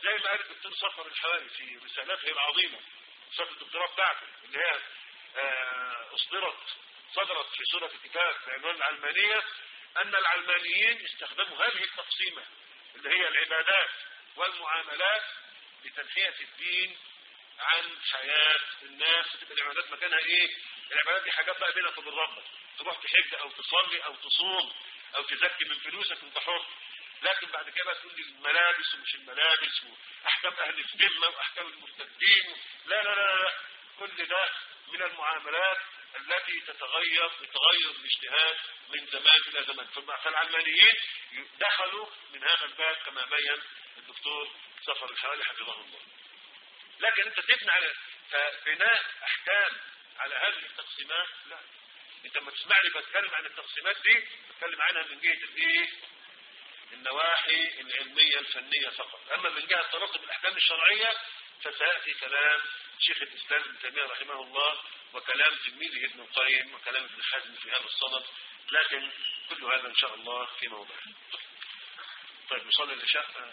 زي ما قال الدكتور صفر الحوالي في رسالته العظيمة رسالة الدكتوراه بتاعته اللي هي آه، اصدرت صدرت في سورة الكتاب بعنوان العلمانية أن العلمانيين استخدموا هذه التقسيمة اللي هي العبادات والمعاملات لتنحية الدين عن حياة الناس تبقى العبادات مكانها ايه العبادات دي حاجات بقى بينك وبين ربك تروح تحج او تصلي او تصوم او تزكي من فلوسك وانت حر لكن بعد كده تقول لي الملابس ومش الملابس واحكام اهل الذمه واحكام المرتدين لا لا لا لا كل ده من المعاملات التي تتغير يتغير الاجتهاد من زمان الى زمان فالعلمانيين دخلوا من هذا الباب كما بين الدكتور سفر الحوالي حفظه الله لكن انت تبني على فبناء احكام على هذه التقسيمات لا انت لما تسمعني بتكلم عن التقسيمات دي بتكلم عنها من جهه الايه النواحي العلميه الفنيه فقط اما من جهه ترتب الاحكام الشرعيه فسياتي كلام شيخ الاسلام ابن تيميه رحمه الله وكلام تلميذه ابن القيم وكلام ابن حزم في هذا الصدد لكن كل هذا ان شاء الله في موضعه طيب نصلي العشاء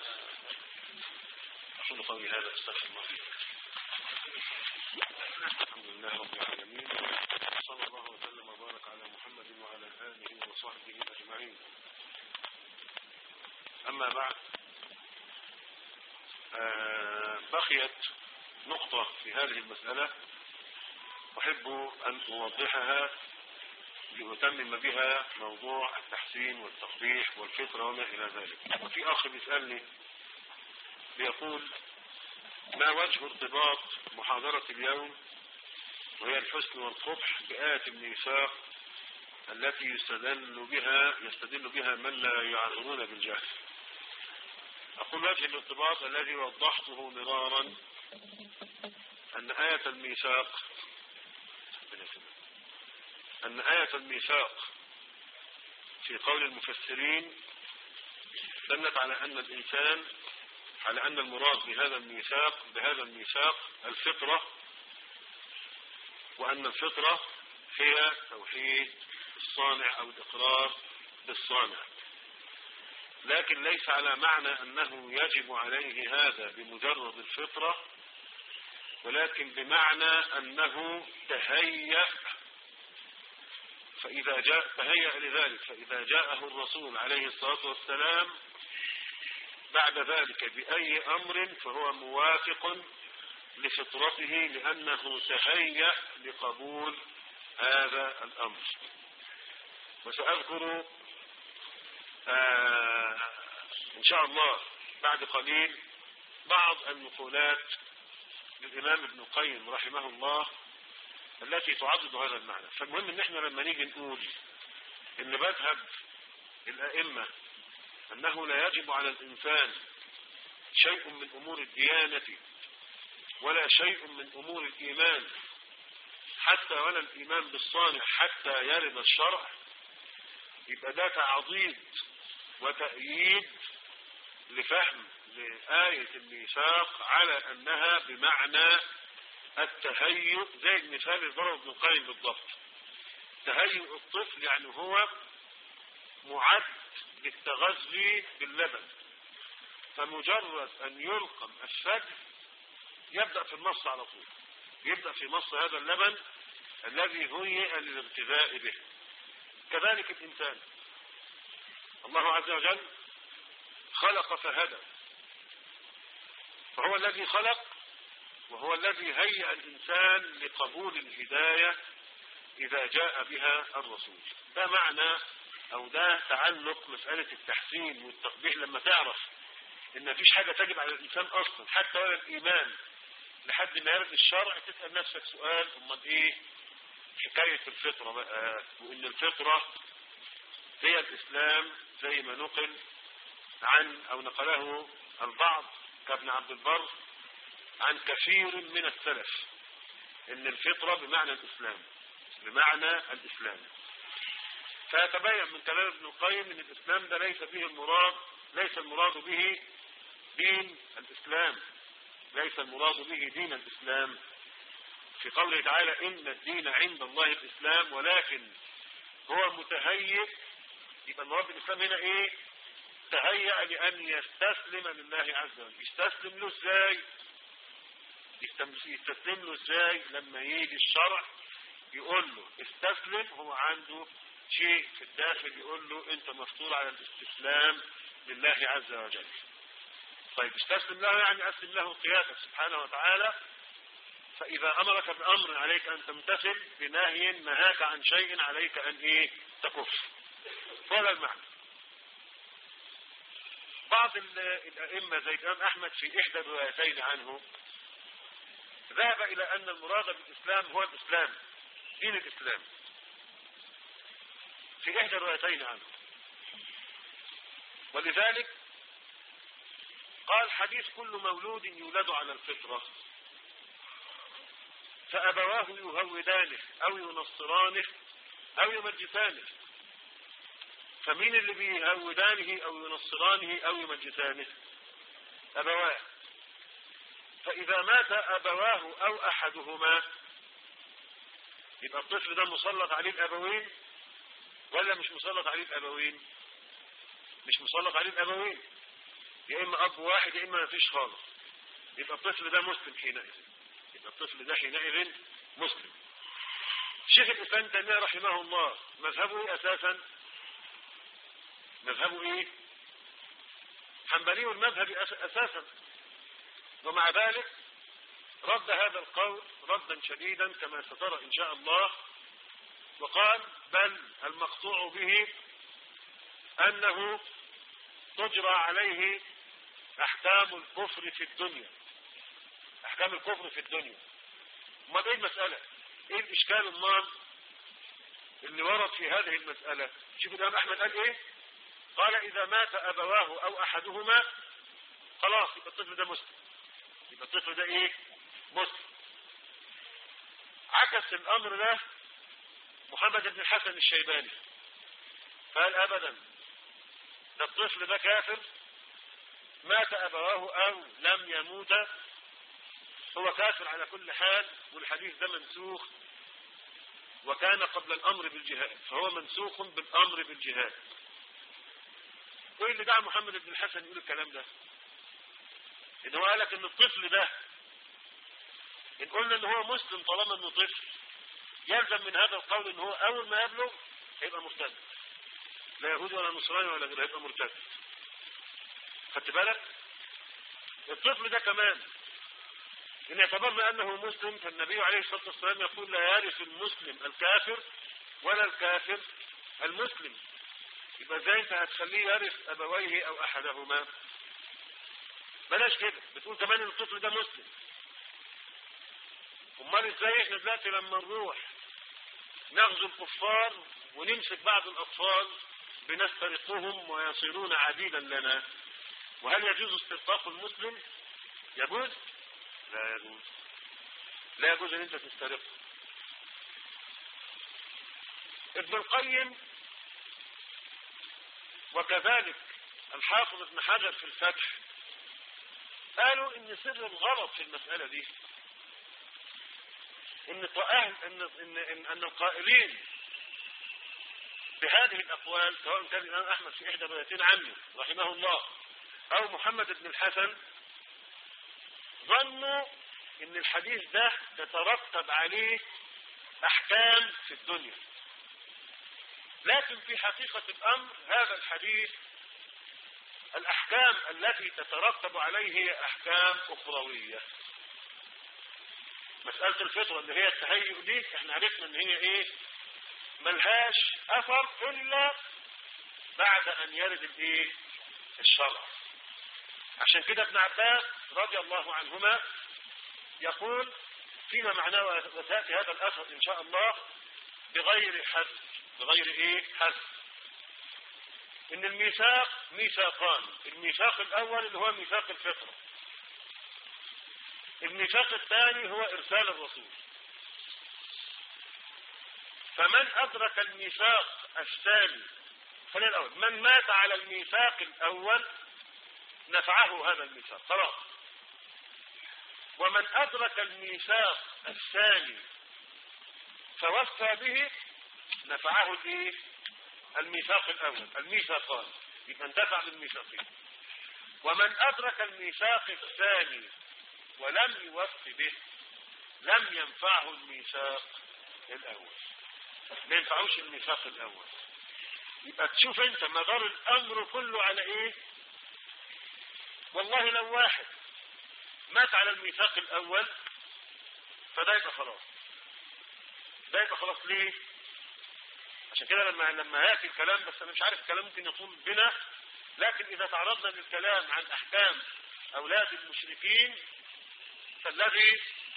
أقول قولي هذا استغفر الله الحمد لله رب العالمين صلى الله وسلم وبارك على محمد وعلى آله وصحبه أجمعين أما بعد آه بقيت نقطة في هذه المسألة أحب أن أوضحها لأتمم بها موضوع التحسين والتقبيح والفطرة وما إلى ذلك وفي أخ بيسألني بيقول ما وجه ارتباط محاضرة اليوم وهي الحسن والقبح بآية الميثاق التي يستدل بها يستدل بها من لا يعذرون بالجهل أقول وجه الارتباط الذي وضحته مرارا أن آية الميثاق أن آية الميثاق في قول المفسرين دلت على أن الإنسان على أن المراد بهذا الميثاق بهذا الميثاق الفطرة وأن الفطرة هي توحيد الصانع أو الإقرار بالصانع لكن ليس على معنى أنه يجب عليه هذا بمجرد الفطرة ولكن بمعنى أنه تهيأ فإذا جاء تهيأ لذلك فإذا جاءه الرسول عليه الصلاة والسلام بعد ذلك بأي أمر فهو موافق لفطرته لأنه تهيأ لقبول هذا الأمر وسأذكر آه إن شاء الله بعد قليل بعض النقولات للإمام ابن القيم رحمه الله التي تعضد هذا المعنى فالمهم ان احنا لما نيجي نقول ان مذهب الأئمة أنه لا يجب على الإنسان شيء من أمور الديانة ولا شيء من أمور الإيمان حتى ولا الإيمان بالصانع حتى يرد الشرع يبقى ده تعضيد وتأييد لفهم لآية الميثاق على أنها بمعنى التهيؤ زي المثال اللي ضرب ابن القيم بالضبط تهيؤ الطفل يعني هو معد للتغذي باللبن فمجرد أن يلقم الشجر يبدأ في النص على طول يبدأ في نص هذا اللبن الذي هيئ للارتداء به كذلك الإنسان الله عز وجل خلق فهدى فهو الذي خلق وهو الذي هيئ الإنسان لقبول الهداية إذا جاء بها الرسول ده معنى او ده تعلق مسألة التحسين والتقبيح لما تعرف ان مفيش حاجة تجب على الانسان اصلا حتى ولا الايمان لحد ما يرد الشرع تسأل نفسك سؤال امال ايه حكاية الفطرة بقى وان الفطرة هي الاسلام زي ما نقل عن او نقله البعض كابن عبد البر عن كثير من السلف ان الفطرة بمعنى الاسلام بمعنى الاسلام فيتبين من كلام ابن القيم ان الاسلام ده ليس به المراد ليس المراد به دين الاسلام ليس المراد به دين الاسلام في قوله تعالى ان الدين عند الله الاسلام ولكن هو متهيئ يبقى المراد بالاسلام هنا ايه تهيأ لأن يستسلم لله عز وجل يستسلم له ازاي يستسلم له ازاي لما يجي الشرع يقول له استسلم هو عنده شيء في الداخل يقول له انت مفطور على الاستسلام لله عز وجل طيب استسلم له يعني اسلم له قيادة سبحانه وتعالى فإذا أمرك بأمر عليك أن تمتثل بنهي نهاك عن شيء عليك أن إيه تكف هذا المعنى بعض الأئمة زي الإمام أحمد في إحدى الروايتين عنه ذهب إلى أن المراد بالإسلام هو الإسلام دين الإسلام في إحدى الروايتين عنه ولذلك قال حديث كل مولود يولد على الفطرة فأبواه يهودانه أو ينصرانه أو يمجسانه فمين اللي بيهودانه أو ينصرانه أو يمجسانه أبواه فإذا مات أبواه أو أحدهما يبقى الطفل ده مسلط عليه الأبوين ولا مش مسلط عليه الأبوين مش مسلط عليه الأبوين يا إما أب واحد يا إما ما فيش خالص يبقى الطفل ده مسلم حينئذ يبقى الطفل ده حينئذ مسلم شيخ الإسلام تيمية رحمه الله مذهبه إيه أساسا مذهبه إيه حنبلي المذهب أساسا ومع ذلك رد هذا القول ردا شديدا كما سترى إن شاء الله وقال بل المقطوع به أنه تجرى عليه أحكام الكفر في الدنيا أحكام الكفر في الدنيا ما ايه المسألة ايه الإشكال النار اللي ورد في هذه المسألة شوف الإمام أحمد قال ايه قال إذا مات أبواه أو أحدهما خلاص يبقى الطفل ده مسلم يبقى الطفل ده ايه مسلم عكس الأمر ده محمد بن الحسن الشيباني قال أبدا ده الطفل ده كافر مات أبواه أو لم يموت هو كافر على كل حال والحديث ده منسوخ وكان قبل الأمر بالجهاد فهو منسوخ بالأمر بالجهاد وايه اللي دعا محمد بن الحسن يقول الكلام ده ان هو قالك ان الطفل ده ان قلنا ان هو مسلم طالما انه طفل يلزم من هذا القول ان هو اول ما يبلغ هيبقى مرتد لا يهودي ولا نصراني ولا غيره هيبقى مرتد خدت بالك الطفل ده كمان إن اعتبرنا أنه مسلم فالنبي عليه الصلاة والسلام يقول لا يرث المسلم الكافر ولا الكافر المسلم يبقى ازاي انت هتخليه يرث أبويه أو أحدهما بلاش كده بتقول كمان ان الطفل ده مسلم امال ازاي احنا دلوقتي لما نروح نغزو الكفار ونمسك بعض الأطفال بنسترقهم ويصيرون عبيدا لنا وهل يجوز استرقاق المسلم يجوز لا يجوز لا يجوز ان انت تسترقه ابن القيم وكذلك الحافظ ابن حجر في الفتح قالوا ان سر الغلط في المسألة دي ان أهل ان ان ان, أن القائلين بهذه الاقوال سواء كان الامام احمد في احدى روايتين عنه رحمه الله او محمد بن الحسن ظنوا ان الحديث ده تترتب عليه احكام في الدنيا لكن في حقيقة الامر هذا الحديث الاحكام التي تترتب عليه هي احكام اخروية مسألة الفطرة اللي هي التهيؤ دي احنا عرفنا ان هي ايه ملهاش اثر الا بعد ان يرد الايه الشرع عشان كده ابن عباس رضي الله عنهما يقول فيما معناه وتأتي هذا الأثر إن شاء الله بغير حد بغير إيه حد إن الميثاق ميثاقان الميثاق الأول اللي هو ميثاق الفطرة الميثاق الثاني هو إرسال الرسول فمن أدرك الميثاق الثاني خلينا الأول من مات على الميثاق الأول نفعه هذا الميثاق خلاص ومن أدرك الميثاق الثاني فوفى به نفعه الايه الميثاق الأول الميثاقان يبقى انتفع بالميثاقين ومن أدرك الميثاق الثاني ولم يوف به لم ينفعه الميثاق الأول ما ينفعوش الميثاق الأول يبقى تشوف انت مدار الأمر كله على ايه والله لو واحد مات على الميثاق الأول فده يبقى خلاص ده يبقى خلاص ليه عشان كده لما لما ياتي الكلام بس انا مش عارف الكلام ممكن يطول بنا لكن اذا تعرضنا للكلام عن احكام اولاد المشركين فالذي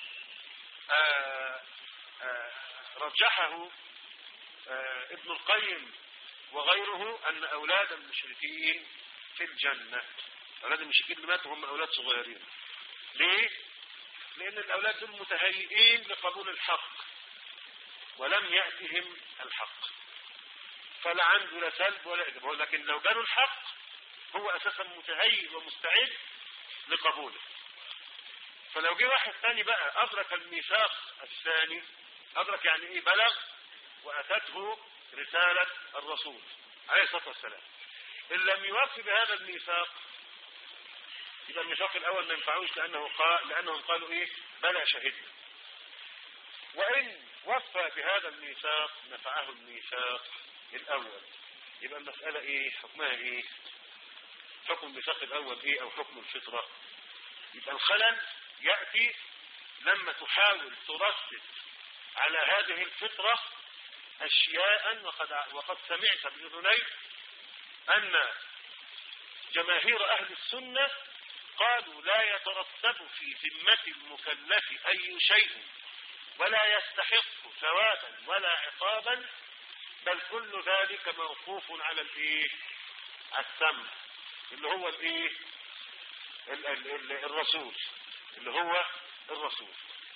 آآ آآ رجحه ابن القيم وغيره ان اولاد المشركين في الجنة اولاد المشركين اللي ماتوا هم اولاد صغيرين ليه لان الاولاد دول متهيئين لقبول الحق ولم يأتهم الحق فلا عنده لا سلب ولا إجابة لكن لو جاله الحق هو أساسا متهيئ ومستعد لقبوله فلو جه واحد ثاني بقى أدرك الميثاق الثاني أدرك يعني إيه بلغ وأتته رسالة الرسول عليه الصلاة والسلام إن لم يوفي بهذا الميثاق يبقى الميثاق الأول ما ينفعوش لأنه قال لأنهم قالوا إيه بلى شهدنا وإن وفى بهذا الميثاق نفعه الميثاق الأول يبقى المسألة إيه حكمها إيه حكم الميثاق الأول إيه أو حكم الفطرة يبقى الخلل يأتي لما تحاول ترسل على هذه الفطرة أشياء وقد, وقد سمعت بأذنيك أن جماهير أهل السنة قالوا لا يترتب في ذمة المكلف أي شيء ولا يستحق ثوابا ولا عقابا بل كل ذلك موقوف على الايه السمع اللي هو الايه ال ال ال الرسول اللي هو الرسول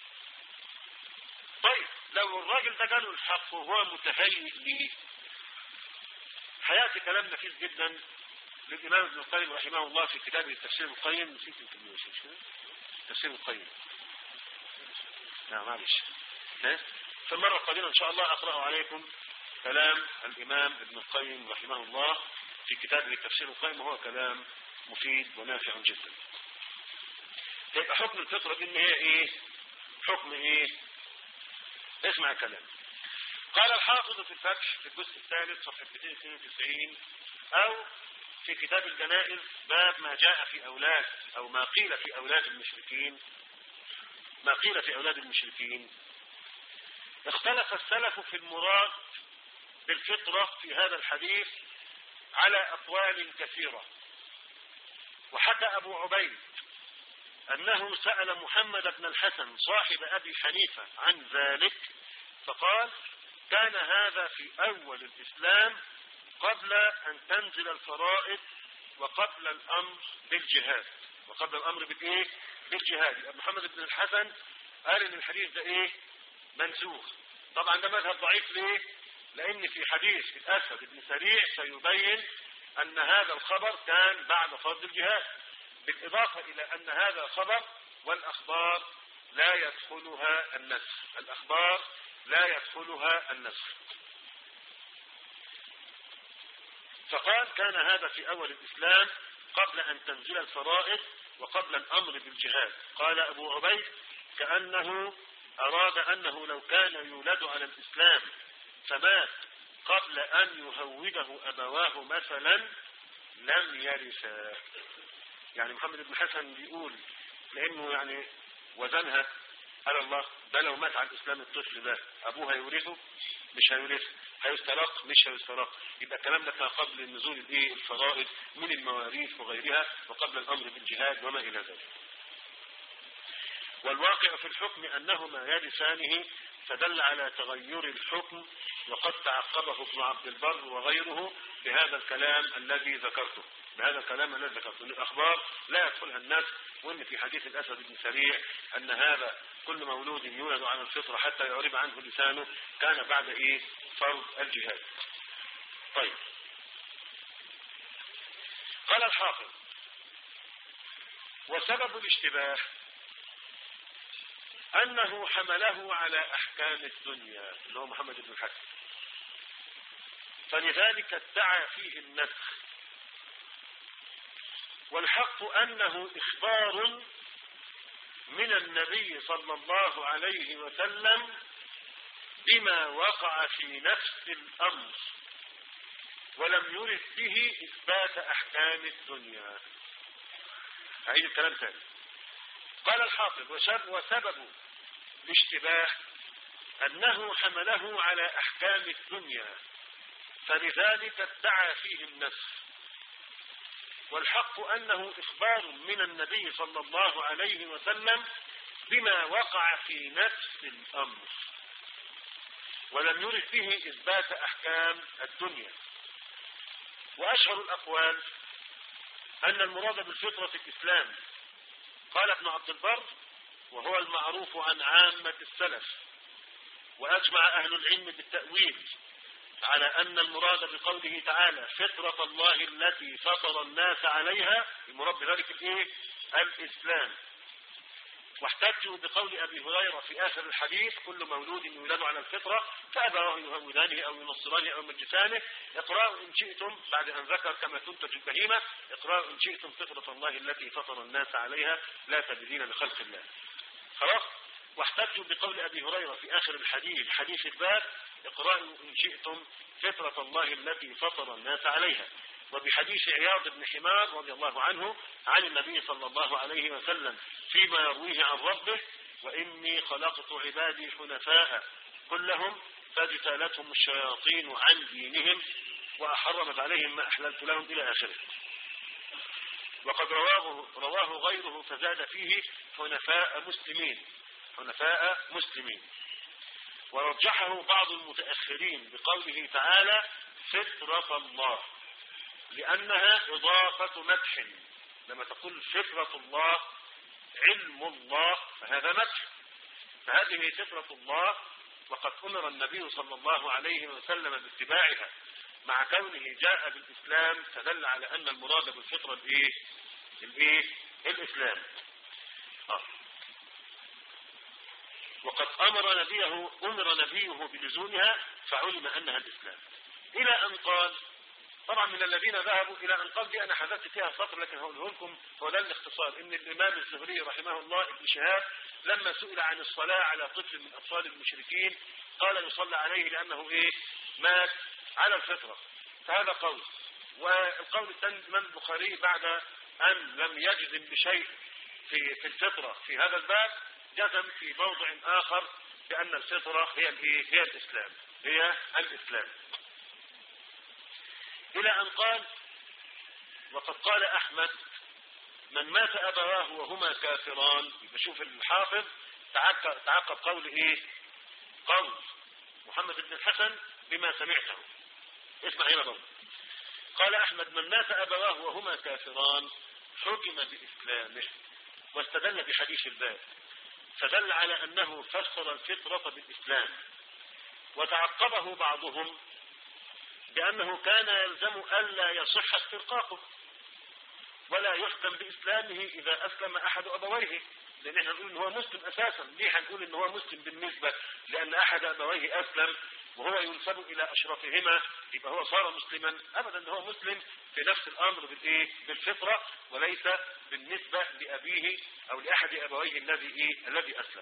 طيب لو الراجل ده جاله الحق وهو متهيئ ليه حياتي كلام نفيس جدا للإمام ابن القيم رحمه الله في كتابه التفسير القيم نسيت الكلمة تفسير القيم لا معلش في المرة القادمة إن شاء الله أقرأ عليكم كلام الإمام ابن القيم رحمه الله في كتابه التفسير القيم وهو كلام مفيد ونافع جدا يبقى حكم الفطرة دي ان هي ايه حكم ايه اسمع الكلام قال الحافظ في الفتح في الجزء الثالث صفحة 292 او في كتاب الجنائز باب ما جاء في اولاد او ما قيل في اولاد المشركين ما قيل في اولاد المشركين اختلف السلف في المراد بالفطرة في هذا الحديث على أقوال كثيرة وحكى أبو عبيد أنه سأل محمد بن الحسن صاحب أبي حنيفة عن ذلك فقال كان هذا في أول الإسلام قبل أن تنزل الفرائض وقبل الأمر بالجهاد وقبل الأمر بالإيه؟ بالجهاد يبقى محمد بن الحسن قال إن الحديث ده إيه؟ منسوخ طبعا ده مذهب ضعيف ليه؟ لأن في حديث الأسد بن سريع سيبين أن هذا الخبر كان بعد فرض الجهاد بالإضافة إلى أن هذا خبر والأخبار لا يدخلها النسخ الأخبار لا يدخلها النسخ فقال كان هذا في أول الإسلام قبل أن تنزل الفرائض وقبل الأمر بالجهاد قال أبو عبيد كأنه أراد أنه لو كان يولد على الإسلام فمات قبل أن يهوده أبواه مثلا لم يرثا يعني محمد بن حسن بيقول لأنه يعني وزنها قال الله ده لو مات على الإسلام الطفل ده أبوه هيورثه مش هيورثه هيسترق مش هيسترق يبقى الكلام ده كان قبل نزول الايه الفرائض من المواريث وغيرها وقبل الأمر بالجهاد وما إلى ذلك والواقع في الحكم أنهما يرثانه فدل على تغير الحكم وقد تعقبه ابن عبد البر وغيره بهذا الكلام الذي ذكرته بهذا الكلام الذي ذكرته ان الاخبار لا يدخلها الناس وان في حديث الاسد بن سريع ان هذا كل مولود يولد على الفطره حتى يعرب عنه لسانه كان بعد ايه فرض الجهاد طيب قال الحافظ وسبب الاشتباه أنه حمله على أحكام الدنيا اللي هو محمد بن الحسن فلذلك ادعى فيه النسخ والحق أنه إخبار من النبي صلى الله عليه وسلم بما وقع في نفس الأمر ولم يرد به إثبات أحكام الدنيا أعيد الكلام ثاني قال الحافظ وسبب الاشتباه أنه حمله على أحكام الدنيا فلذلك ادعى فيه النفس والحق أنه إخبار من النبي صلى الله عليه وسلم بما وقع في نفس الأمر ولم يرد به إثبات أحكام الدنيا وأشهر الأقوال أن المراد بالفطرة الإسلام قال ابن عبد البر وهو المعروف عن عامة السلف وأجمع أهل العلم بالتأويل على أن المراد بقوله تعالى فطرة الله التي فطر الناس عليها المراد بذلك الايه الإسلام واحتجوا بقول أبي هريرة في آخر الحديث كل مولود يولد على الفطرة فأبواه يهودانه أو ينصرانه أو يمجسانه اقرأوا إن شئتم بعد أن ذكر كما تنتج البهيمة اقرأوا إن شئتم فطرة الله التي فطر الناس عليها لا تبدين لخلق الله خلاص واحتجوا بقول أبي هريرة في آخر الحديث حديث الباب اقرأوا إن شئتم فطرة الله التي فطر الناس عليها وبحديث عياض بن حمار رضي الله عنه عن النبي صلى الله عليه وسلم فيما يرويه عن ربه وإني خلقت عبادي حنفاء كلهم فاجتالتهم الشياطين عن دينهم وأحرمت عليهم ما أحللت لهم إلى آخره وقد رواه, رواه غيره فزاد فيه حنفاء مسلمين حنفاء مسلمين ورجحه بعض المتأخرين بقوله تعالى فطرة الله لأنها إضافة مدح لما تقول فطرة الله علم الله فهذا مدح فهذه فطرة الله وقد أمر النبي صلى الله عليه وسلم باتباعها مع كونه جاء بالإسلام فدل على أن المراد بالفطرة الإيه؟ الإيه؟ الإسلام آه. وقد أمر نبيه أمر نبيه بلزومها فعلم أنها الإسلام إلى أن قال طبعا من الذين ذهبوا إلى أن قال دي أنا حذفت فيها سطر لكن هقوله لكم هو ده الاختصار إن الإمام الزهري رحمه الله ابن شهاب لما سئل عن الصلاة على طفل من أطفال المشركين قال يصلى عليه لأنه إيه مات على الفطرة فهذا قول والقول الثاني الإمام البخاري بعد أن لم يجزم بشيء في في الفطرة في هذا الباب جزم في موضع آخر بأن الفطرة هي الإيه هي الإسلام هي الإسلام إلى أن قال وقد قال أحمد من مات أبواه وهما كافران بشوف الحافظ تعقب, تعقب قول إيه قول محمد بن الحسن بما سمعته اسمع هنا برضه قال أحمد من مات أبواه وهما كافران حكم بإسلامه واستدل بحديث الباب فدل على أنه فسر الفطرة بالإسلام وتعقبه بعضهم بأنه كان يلزم ألا يصح استرقاقه ولا يحكم بإسلامه إذا أسلم أحد أبويه لأن احنا نقول إن هو مسلم أساسا ليه هنقول إن هو مسلم بالنسبة لأن أحد أبويه أسلم وهو ينسب إلى أشرفهما يبقى هو صار مسلما أبدا هو مسلم في نفس الأمر بالإيه بالفطرة وليس بالنسبة لأبيه أو لأحد أبويه الذي إيه الذي أسلم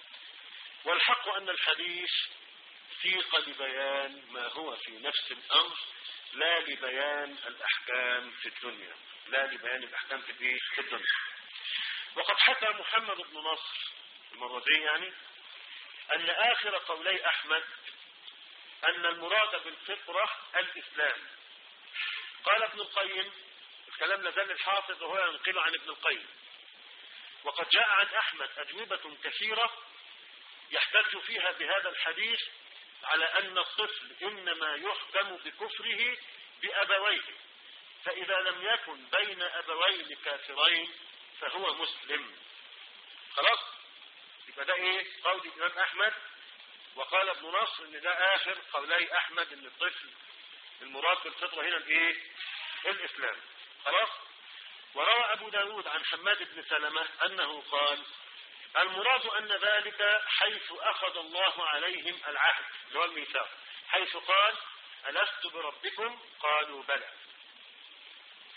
والحق أن الحديث سيق لبيان ما هو في نفس الأمر لا لبيان الأحكام في الدنيا لا لبيان الأحكام في في الدنيا وقد حكى محمد بن نصر المرضي يعني أن آخر قولي أحمد أن المراد بالفطرة الإسلام قال ابن القيم الكلام لازال الحافظ وهو ينقل عن ابن القيم وقد جاء عن أحمد أجوبة كثيرة يحتج فيها بهذا الحديث على أن الطفل إنما يحكم بكفره بأبويه فإذا لم يكن بين أبوين كافرين فهو مسلم خلاص يبقى ده ايه قول الإمام أحمد وقال ابن نصر ان ده آخر قولي أحمد ان الطفل المراد بالفطرة هنا الايه الإسلام خلاص وروى أبو داود عن حماد بن سلمة أنه قال المراد أن ذلك حيث أخذ الله عليهم العهد اللي هو الميثاق حيث قال ألست بربكم قالوا بلى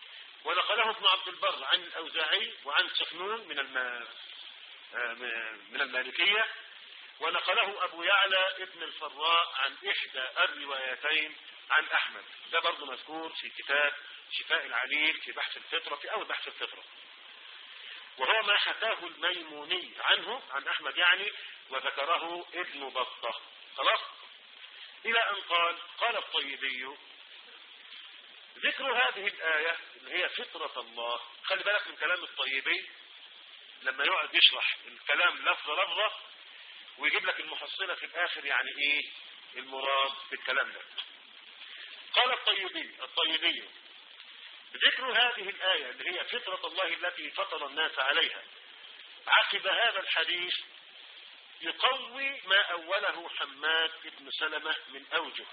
ونقله ابن عبد البر عن الأوزاعي وعن سخنون من الم... من المالكية ونقله أبو يعلى ابن الفراء عن إحدى الروايتين عن أحمد ده برضه مذكور في كتاب شفاء العليل في بحث الفطرة في أول بحث الفطرة وهو ما حكاه الميموني عنه عن أحمد يعني وذكره ابن بطة خلاص إلى أن قال قال الطيبي ذكر هذه الآية اللي هي فطرة الله خلي بالك من كلام الطيبي لما يقعد يشرح الكلام لفظة لفظة ويجيب لك المحصلة في الآخر يعني إيه المراد بالكلام ده قال الطيبي الطيبي ذكر هذه الآية اللي هي فطرة الله التي فطر الناس عليها عقب هذا الحديث يقوي ما أوله حماد بن سلمة من أوجه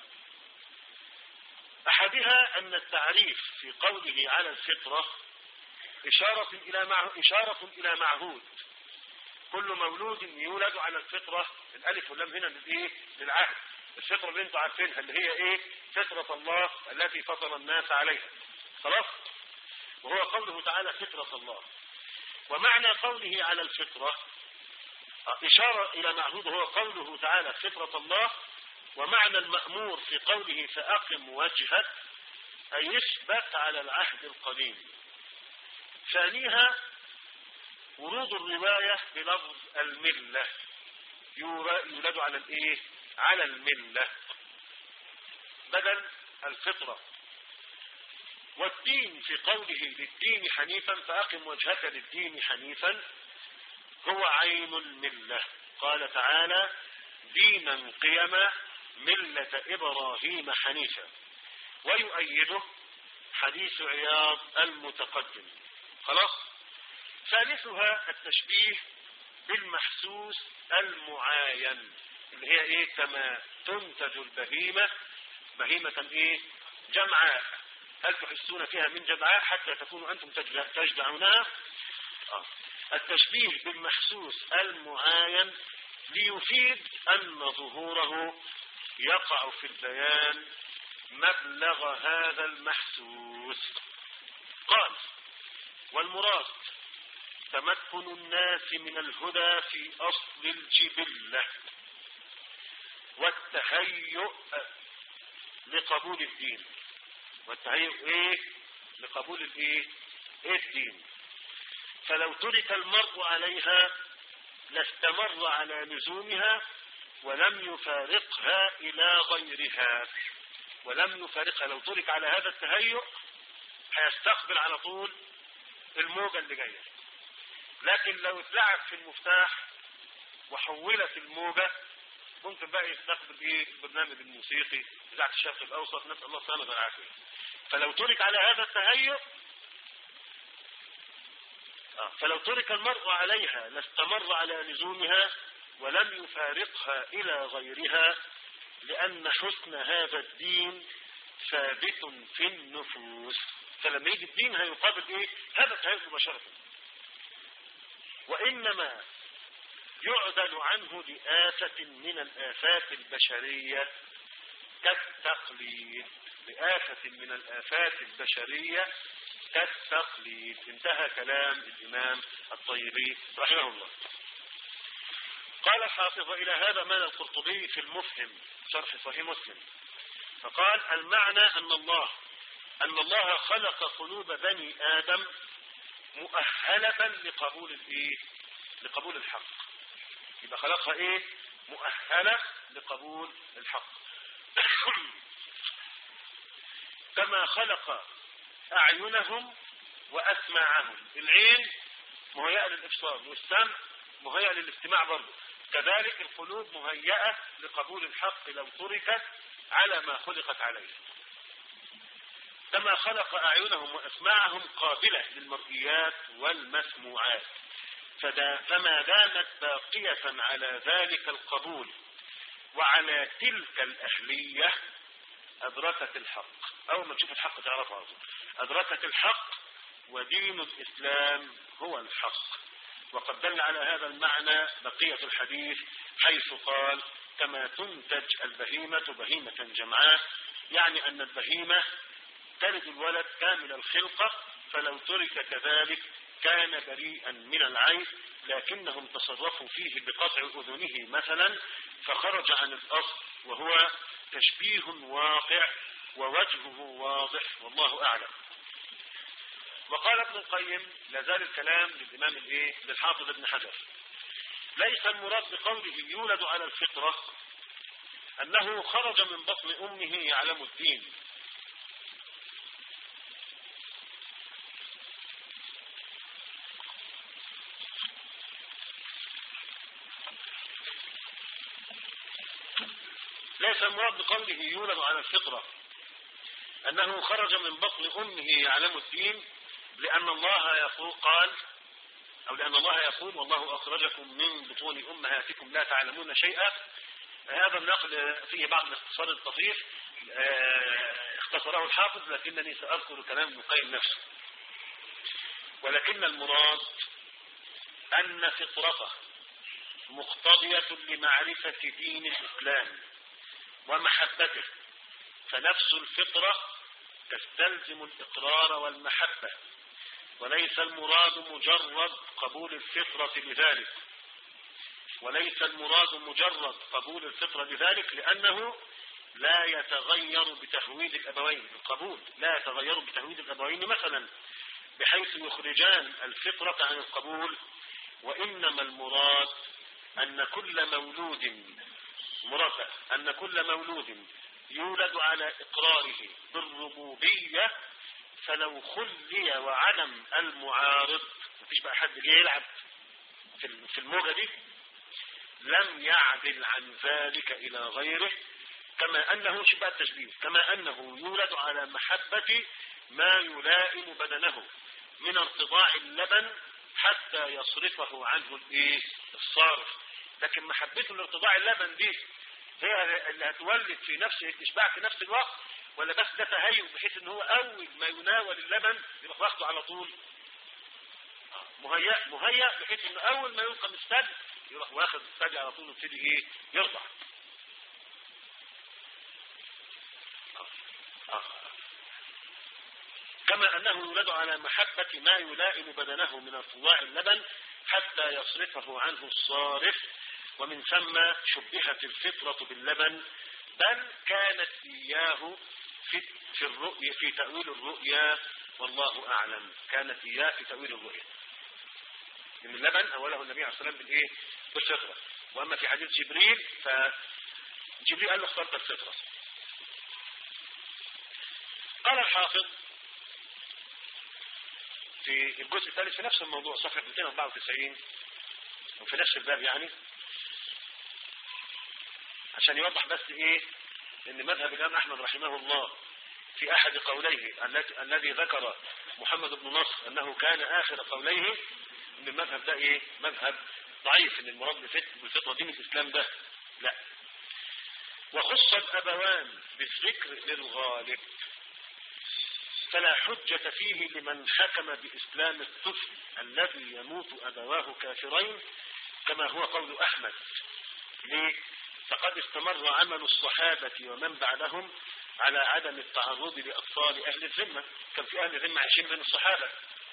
أحدها أن التعريف في قوله على الفطرة إشارة إلى معه إشارة إلى معهود كل مولود يولد على الفطرة الألف واللام هنا للإيه؟ للعهد الفطرة اللي انتم عارفينها اللي هي إيه؟ فطرة الله التي فطر الناس عليها خلاص؟ وهو قوله تعالى فطرة الله ومعنى قوله على الفطرة إشارة إلى معهود هو قوله تعالى فطرة الله ومعنى المأمور في قوله فأقم وجهك أي يثبت على العهد القديم ثانيها ورود الرواية بلفظ الملة يولد على الايه على الملة بدل الفطرة والدين في قوله للدين حنيفا فأقم وجهك للدين حنيفا هو عين الملة قال تعالى دينا قيما ملة إبراهيم حنيفا ويؤيده حديث عياض المتقدم خلاص ثالثها التشبيه بالمحسوس المعاين اللي هي ايه كما تنتج البهيمة بهيمة ايه جمعاء هل تحسون فيها من جمعاء حتى تكونوا انتم تجدعونها آه. التشبيه بالمحسوس المعاين ليفيد ان ظهوره يقع في البيان مبلغ هذا المحسوس قال والمراد تمكن الناس من الهدى في أصل الجبلة والتهيؤ لقبول الدين والتهيؤ ايه لقبول الايه ايه الدين فلو ترك المرء عليها لاستمر على لزومها ولم يفارقها الى غيرها ولم يفارقها لو ترك على هذا التهيؤ هيستقبل على طول الموجة اللي جاية لكن لو اتلعب في المفتاح وحولت الموجة ممكن بقى يستقبل ايه البرنامج الموسيقي بتاعت الشرق الاوسط نسال الله السلامه والعافيه فلو ترك على هذا التهيؤ آه فلو ترك المرء عليها لاستمر على لزومها ولم يفارقها الى غيرها لان حسن هذا الدين ثابت في النفوس فلما يجي الدين هيقابل ايه هذا التهيؤ مباشره وانما يعدل عنه لآفة من الآفات البشرية كالتقليد لآفة من الآفات البشرية كالتقليد انتهى كلام الإمام الطيبي رحمه الله قال الحافظ إلى هذا مال القرطبي في المفهم شرح صحيح مسلم فقال المعنى أن الله أن الله خلق قلوب بني آدم مؤهلة لقبول الإيه؟ لقبول الحق يبقى خلقها إيه؟ مؤهلة لقبول الحق كما خلق أعينهم وأسماعهم العين مهيئة للإبصار والسمع مهيئة للاستماع برضه كذلك القلوب مهيئة لقبول الحق لو تركت على ما خلقت عليه كما خلق أعينهم وأسماعهم قابلة للمرئيات والمسموعات فدا فما دامت باقية على ذلك القبول وعلى تلك الأهلية أدركت الحق أول ما تشوف الحق تعرفه على أدركت الحق ودين الإسلام هو الحق وقد دل على هذا المعنى بقية الحديث حيث قال كما تنتج البهيمة بهيمة جمعاء يعني أن البهيمة تلد الولد كامل الخلقة فلو ترك كذلك كان بريئا من العيب لكنهم تصرفوا فيه بقطع أذنه مثلا فخرج عن الأصل وهو تشبيه واقع ووجهه واضح والله أعلم وقال ابن القيم لا زال الكلام للإمام الإيه للحافظ ابن حجر ليس المراد بقوله يولد على الفطرة أنه خرج من بطن أمه يعلم الدين ليس المراد بقوله يولد على الفطرة أنه خرج من بطن أمه يعلم الدين لأن الله يقول قال أو لأن الله يقول والله أخرجكم من بطون أمهاتكم لا تعلمون شيئا هذا النقل فيه بعض الاختصار الطفيف آه، اختصره الحافظ لكنني سأذكر كلام ابن القيم نفسه ولكن المراد أن فطرته مقتضية لمعرفة دين الإسلام ومحبته فنفس الفطرة تستلزم الإقرار والمحبة وليس المراد مجرد قبول الفطرة بذلك وليس المراد مجرد قبول الفطرة بذلك لأنه لا يتغير بتهويد الأبوين القبول لا يتغير بتهويد الأبوين مثلا بحيث يخرجان الفطرة عن القبول وإنما المراد أن كل مولود مراد أن كل مولود يولد على إقراره بالربوبية فلو خلي وعدم المعارض مفيش بقى حد جاي يلعب في الموجة دي لم يعدل عن ذلك إلى غيره كما أنه شبه التشبيه كما أنه يولد على محبة ما يلائم بدنه من ارتضاع اللبن حتى يصرفه عنه الايه الصارف لكن محبته لارتضاع اللبن دي هي اللي هتولد في نفسه الاشباع في نفس الوقت ولا بس ده تهيؤ بحيث ان هو اول ما يناول اللبن يبقى واخده على طول مهيأ مهيأ بحيث ان اول ما يلقى من الثدي يروح واخد الثدي على طول ويبتدي ايه يرضع كما انه يولد على محبة ما يلائم بدنه من ارتضاع اللبن حتى يصرفه عنه الصارف ومن ثم شبهت الفطرة باللبن بل كانت إياه في, في الرؤية في تأويل الرؤيا والله أعلم كانت إياه في تأويل الرؤيا من اللبن أوله النبي عليه الصلاة والسلام بالإيه بالفطرة وأما في حديث جبريل فجبريل قال له اخترت الفطرة قال الحافظ في الجزء الثالث في نفس الموضوع صفحة 294 وفي نفس الباب يعني عشان يوضح بس ايه ان مذهب الامام احمد رحمه الله في احد قوليه الذي ذكر محمد بن نصر انه كان اخر قوليه ان المذهب ده ايه مذهب ضعيف ان المراد بالفطرة دين الاسلام ده لا وخص الابوان بالذكر للغالب فلا حجة فيه لمن حكم بإسلام الطفل الذي يموت أبواه كافرين كما هو قول أحمد ليه فقد استمر عمل الصحابة ومن بعدهم على عدم التعرض لأطفال أهل الذمة كان في أهل الذمة عايشين بين الصحابة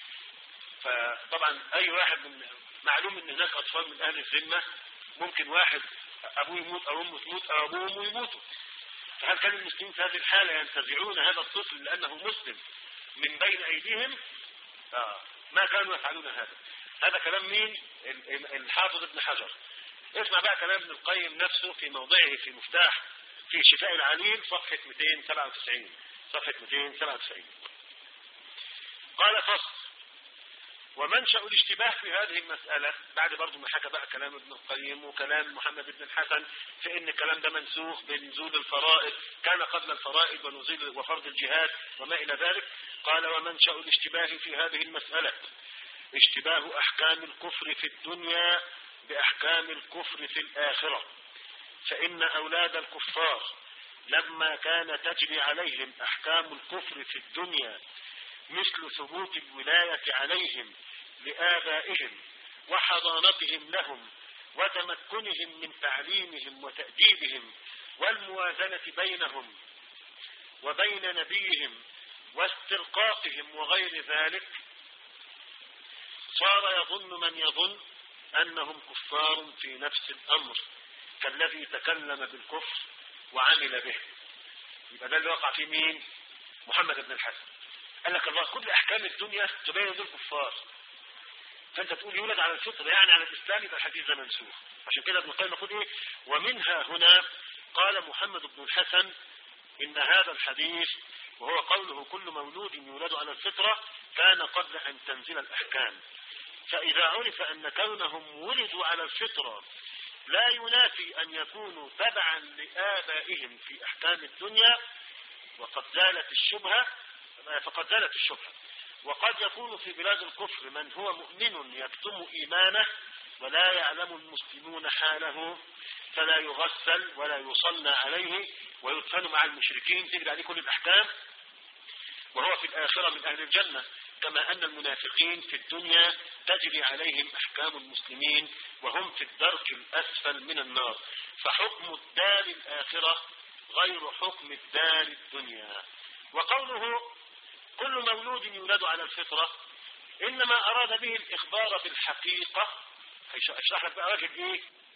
فطبعا أي واحد من معلوم أن هناك أطفال من أهل الذمة ممكن واحد أبوه يموت أو أمه تموت أو أبوه وأمه يموتوا فهل كان المسلمين في هذه الحالة ينتزعون هذا الطفل لأنه مسلم من بين أيديهم آه ما كانوا يفعلون هذا هذا كلام مين الحافظ ابن حجر اسمع بقى كلام ابن القيم نفسه في موضعه في مفتاح في شفاء العليل صفحة 297 صفحة 297 قال فصل ومنشأ الاشتباه في هذه المسألة بعد برضو ما حكى بقى كلام ابن القيم وكلام محمد بن الحسن في ان الكلام ده منسوخ بنزول الفرائض كان قبل الفرائض ونزول وفرض الجهاد وما الى ذلك قال ومنشأ الاشتباه في هذه المسألة اشتباه احكام الكفر في الدنيا بأحكام الكفر في الآخرة فإن أولاد الكفار لما كان تجري عليهم أحكام الكفر في الدنيا مثل ثبوت الولاية عليهم لآبائهم وحضانتهم لهم وتمكنهم من تعليمهم وتأديبهم والموازنة بينهم وبين نبيهم واسترقاقهم وغير ذلك صار يظن من يظن أنهم كفار في نفس الأمر كالذي تكلم بالكفر وعمل به يبقى ده اللي وقع في مين محمد بن الحسن قال لك الله كل أحكام الدنيا تبين دول كفار فأنت تقول يولد على الفطر يعني على الإسلام يبقى الحديث ده منسوخ عشان كده ابن القيم يقول إيه ومنها هنا قال محمد بن الحسن إن هذا الحديث وهو قوله كل مولود يولد على الفطرة كان قبل أن تنزل الأحكام فإذا عرف أن كونهم ولدوا على الفطرة لا ينافي أن يكونوا تبعا لآبائهم في أحكام الدنيا وقد زالت الشبهة فقد زالت الشبهة وقد يكون في بلاد الكفر من هو مؤمن يكتم إيمانه ولا يعلم المسلمون حاله فلا يغسل ولا يصلى عليه ويدفن مع المشركين تجري عليه كل الأحكام وهو في الآخرة من أهل الجنة كما أن المنافقين في الدنيا تجري عليهم أحكام المسلمين وهم في الدرك الأسفل من النار فحكم الدار الآخرة غير حكم الدار الدنيا وقوله كل مولود يولد على الفطرة إنما أراد به الإخبار بالحقيقة هيشرح لك بقى وجه إيه